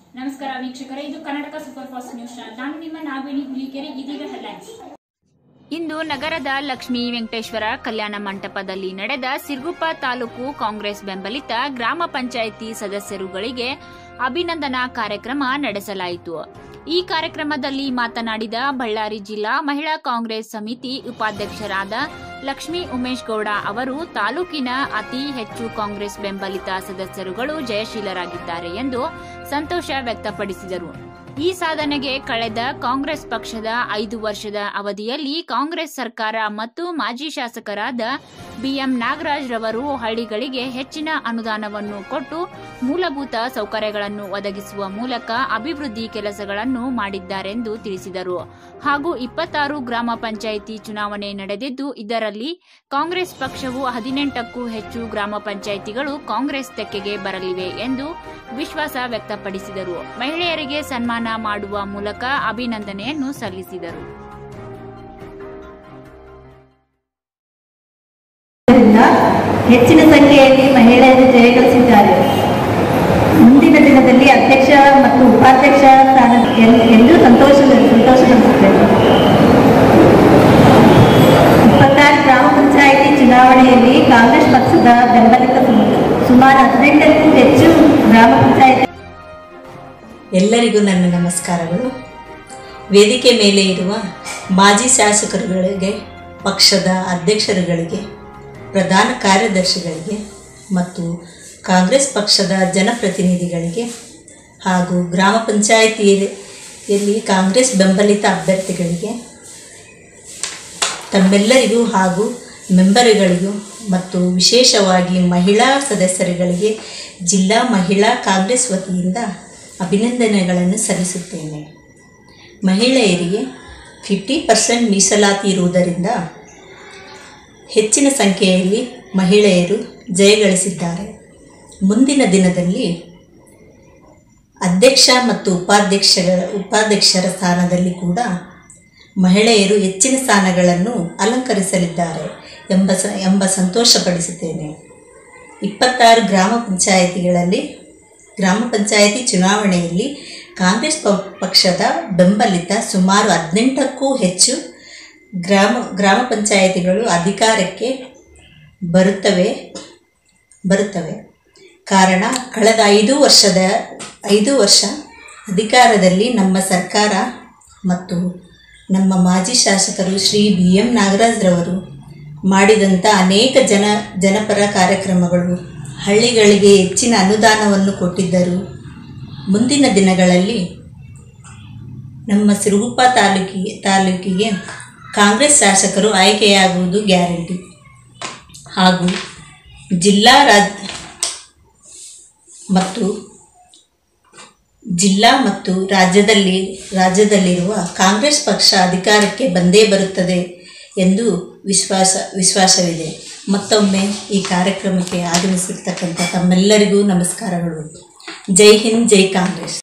ನಮಸ್ಕಾರ ವೀಕ್ಷಕರೇ ಇದು Karnataka super fast news channel ನಾನು ನಿಮ್ಮ ನಾಗವೇಣಿ ಹುಲಿಕೆರೆ ಇದೀಗ ಹೆಡ್ಲೈನ್ಸ್ ಇಂದು ನಗರದ ಲಕ್ಷ್ಮೀ ವೆಂಕಟೇಶ್ವರ ಕಲ್ಯಾಣ ಮಂಟಪದಲ್ಲಿ ನಡೆದ ಸಿರುಗುಪ್ಪ ತಾಲೂಕು ಕಾಂಗ್ರೆಸ್ ಬೆಂಬಲಿತ ಗ್ರಾಮ ಪಂಚಾಯಿತಿ ಸದಸ್ಯರುಗಳಿಗೆ ಅಭಿನಂದನಾ ಕಾರ್ಯಕ್ರಮ ನಡೆಸಲಾಯಿತು ಈ ಕಾರ್ಯಕ್ರಮದಲ್ಲಿ ಮಾತನಾಡಿದ ಬಳ್ಳಾರಿ ಜಿಲ್ಲಾ ಮಹಿಳಾ ಕಾಂಗ್ರೆಸ್ ಸಮಿತಿ ಉಪಾಧ್ಯಕ್ಷರಾದ ಲಕ್ಷ್ಮೀ ಉಮೇಶ್ ಗೌಡ ಅವರು ತಾಲೂಕಿನ ಅತಿ ಹೆಚ್ಚು ಕಾಂಗ್ರೆಸ್ ಬೆಂಬಲಿತ ಸದಸ್ಯರುಗಳು ಜಯಶೀಲರಾಗಿದ್ದಾರೆ ಎಂದು ಸಂತೋಷ ವ್ಯಕ್ತಪಡಿಸಿದರು ಈ ಸಾಧನೆಗೆ ಕಳೆದ ಕಾಂಗ್ರೆಸ್ ಪಕ್ಷದ ಐದು ವರ್ಷದ ಅವಧಿಯಲ್ಲಿ ಕಾಂಗ್ರೆಸ್ ಸರ್ಕಾರ ಮತ್ತು ಮಾಜಿ ಶಾಸಕರಾದ ಬಿಎಂ ನಾಗರಾಜ್ ರವರು ಹಳ್ಳಿಗಳಿಗೆ ಹೆಚ್ಚಿನ ಅನುದಾನವನ್ನು ಕೊಟ್ಟು ಮೂಲಭೂತ ಸೌಕರ್ಯಗಳನ್ನು ಒದಗಿಸುವ ಮೂಲಕ ಅಭಿವೃದ್ಧಿ ಕೆಲಸಗಳನ್ನು ಮಾಡಿದ್ದಾರೆಂದು ತಿಳಿಸಿದರು ಹಾಗೂ ಇಪ್ಪತ್ತಾರು ಗ್ರಾಮ ಪಂಚಾಯಿತಿ ಚುನಾವಣೆ ನಡೆದಿದ್ದು ಇದರಲ್ಲಿ ಕಾಂಗ್ರೆಸ್ ಪಕ್ಷವು ಹದಿನೆಂಟಕ್ಕೂ ಹೆಚ್ಚು ಗ್ರಾಮ ಪಂಚಾಯಿತಿಗಳು ಕಾಂಗ್ರೆಸ್ ತೆಕ್ಕೆಗೆ ಬರಲಿವೆ ಎಂದು ವಿಶ್ವಾಸ ವ್ಯಕ್ತಪಡಿಸಿದರು ಮಹಿಳೆಯರಿಗೆ ಸನ್ಮಾನ ಮಾಡುವ ಮೂಲಕ ಅಭಿನಂದನೆಯನ್ನು ಸಲ್ಲಿಸಿದರು ಆದ್ದರಿಂದ ಹೆಚ್ಚಿನ ಸಂಖ್ಯೆಯಲ್ಲಿ ಮಹಿಳೆಯರು ಜಯಗಳಿಸಿದ್ದಾರೆ ಮುಂದಿನ ದಿನದಲ್ಲಿ ಅಧ್ಯಕ್ಷ ಮತ್ತು ಉಪಾಧ್ಯಕ್ಷ ಸ್ಥಾನ ಎಲ್- ಎಲ್ಲೂ ಸಂತೋಷ ಸಂತೋಷಗೊಳಿಸುತ್ತೇವೆ ಇಪ್ಪತ್ತಾರು ಗ್ರಾಮ ಪಂಚಾಯಿತಿ ಚುನಾವಣೆಯಲ್ಲಿ ಕಾಂಗ್ರೆಸ್ ಪಕ್ಷದ ಬೆಂಬಲಿತ ಸು- ಸುಮಾರು ಹದಿನೆಂಟಕ್ಕೂ ಹೆಚ್ಚು ಗ್ರಾಮ ಪಂಚಾಯಿತಿ ಎಲ್ಲರಿಗೂ ನನ್ನ ನಮಸ್ಕಾರಗಳು ವೇದಿಕೆ ಮೇಲೆ ಇರುವ ಮಾಜಿ ಶಾಸಕರುಗಳಿಗೆ ಪಕ್ಷದ ಅಧ್ಯಕ್ಷರುಗಳಿಗೆ ಪ್ರಧಾನ ಕಾರ್ಯದರ್ಶಿಗಳಿಗೆ ಮತ್ತು ಕಾಂಗ್ರೆಸ್ ಪಕ್ಷದ ಜನಪ್ರತಿನಿಧಿಗಳಿಗೆ ಹಾಗೂ ಗ್ರಾಮ ಪಂಚಾಯಿತಿಯಲ್ಲಿ ಕಾಂಗ್ರೆಸ್ ಬೆಂಬಲಿತ ಅಭ್ಯರ್ಥಿಗಳಿಗೆ ತಮ್ಮೆಲ್ಲರಿಗೂ ಹಾಗೂ ಮೆಂಬರುಗಳಿಗೂ ಮತ್ತು ವಿಶೇಷವಾಗಿ ಮಹಿಳಾ ಸದಸ್ಯರುಗಳಿಗೆ ಜಿಲ್ಲಾ ಮಹಿಳಾ ಕಾಂಗ್ರೆಸ್ ವತಿಯಿಂದ ಅಭಿನಂದನೆಗಳನ್ನು ಸಲ್ಲಿಸುತ್ತೇನೆ ಮಹಿಳೆಯರಿಗೆ ಫಿಫ್ಟಿ ಪರ್ಸೆಂಟ್ ಮೀಸಲಾತಿ ಇರುವುದರಿಂದ ಹೆಚ್ಚಿನ ಸಂಖ್ಯೆಯಲ್ಲಿ ಮಹಿಳೆಯರು ಜಯಗಳಿಸಿದ್ದಾರೆ ಮುಂದಿನ ದಿನದಲ್ಲಿ ಅಧ್ಯಕ್ಷ ಮತ್ತು ಉಪಾಧ್ಯಕ್ಷರ ಉಪಾಧ್ಯಕ್ಷರ ಸ್ಥಾನದಲ್ಲಿ ಕೂಡ ಮಹಿಳೆಯರು ಹೆಚ್ಚಿನ ಸ್ಥಾನಗಳನ್ನು ಅಲಂಕರಿಸಲಿದ್ದಾರೆ ಎಂಬ ಸ ಎಂಬ ಸಂತೋಷಪಡಿಸುತ್ತೇನೆ ಇಪ್ಪತ್ತಾರು ಗ್ರಾಮ ಪಂಚಾಯಿತಿಗಳಲ್ಲಿ ಗ್ರಾಮ ಪಂಚಾಯಿತಿ ಚುನಾವಣೆಯಲ್ಲಿ ಕಾಂಗ್ರೆಸ್ ಪ ಪಕ್ಷದ ಬೆಂಬಲಿತ ಸುಮಾರು ಹದಿನೆಂಟಕ್ಕೂ ಹೆಚ್ಚು ಗ್ರಾಮ ಗ್ರಾಮ ಪಂಚಾಯಿತಿಗಳು ಅಧಿಕಾರಕ್ಕೆ ಬರುತ್ತವೆ ಬರುತ್ತವೆ ಕಾರಣ ಕಳೆದ ಐದು ವರ್ಷದ ಐದು ವರ್ಷ ಅಧಿಕಾರದಲ್ಲಿ ನಮ್ಮ ಸರ್ಕಾರ ಮತ್ತು ನಮ್ಮ ಮಾಜಿ ಶಾಸಕರು ಶ್ರೀ ಬಿ ಎಂ ನಾಗರಾಜ್ರವರು ಮಾಡಿದಂಥ ಅನೇಕ ಜನ ಜನಪರ ಕಾರ್ಯಕ್ರಮಗಳು ಹಳ್ಳಿಗಳಿಗೆ ಹೆಚ್ಚಿನ ಅನುದಾನವನ್ನು ಕೊಟ್ಟಿದ್ದರು ಮುಂದಿನ ದಿನಗಳಲ್ಲಿ ನಮ್ಮ ಸಿರುಗುಪ್ಪ ತಾಲೂಕಿಗೆ ತಾಲೂಕಿಗೆ ಕಾಂಗ್ರೆಸ್ ಶಾಸಕರು ಆಯ್ಕೆಯಾಗುವುದು ಗ್ಯಾರಂಟಿ ಹಾಗೂ ಜಿಲ್ಲಾ ರಾಜ್ ಮತ್ತು ಜಿಲ್ಲಾ ಮತ್ತು ರಾಜ್ಯದಲ್ಲಿ ರಾಜ್ಯದಲ್ಲಿರುವ ಕಾಂಗ್ರೆಸ್ ಪಕ್ಷ ಅಧಿಕಾರಕ್ಕೆ ಬಂದೇ ಬರುತ್ತದೆ ಎಂದು ವಿಶ್ವಾಸ ವಿಶ್ವಾಸವಿದೆ ಮತ್ತೊಮ್ಮೆ ಈ ಕಾರ್ಯಕ್ರಮಕ್ಕೆ ಆಗಮಿಸಿರ್ತಕ್ಕಂಥ ತಮ್ಮೆಲ್ಲರಿಗೂ ನಮಸ್ಕಾರಗಳು ಜೈ ಹಿಂದ್ ಜೈ ಕಾಂಗ್ರೆಸ್